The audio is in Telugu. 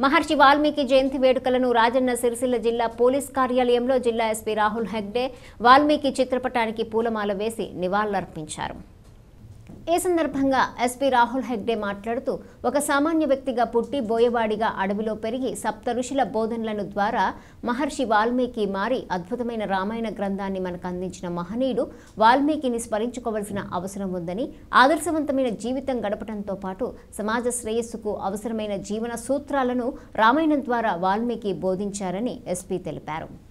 మహర్షి వాల్మీకి జయంతి వేడుకలను రాజన్న సిరిసిల్ల జిల్లా పోలీస్ కార్యాలయంలో జిల్లా ఎస్పీ రాహుల్ హెగ్డే వాల్మీకి చిత్రపటానికి పూలమాల వేసి నివాళులర్పించారు ఈ సందర్భంగా ఎస్పీ రాహుల్ హెగ్డే మాట్లాడుతూ ఒక సామాన్య వ్యక్తిగా పుట్టి బోయవాడిగా అడవిలో పెరిగి సప్త ఋషుల బోధనలను ద్వారా మహర్షి వాల్మీకి మారి అద్భుతమైన రామాయణ గ్రంథాన్ని మనకు అందించిన మహనీయుడు వాల్మీకిని స్మరించుకోవాల్సిన అవసరం ఉందని ఆదర్శవంతమైన జీవితం గడపడంతో పాటు సమాజ శ్రేయస్సుకు అవసరమైన జీవన సూత్రాలను రామాయణం ద్వారా వాల్మీకి బోధించారని ఎస్పీ తెలిపారు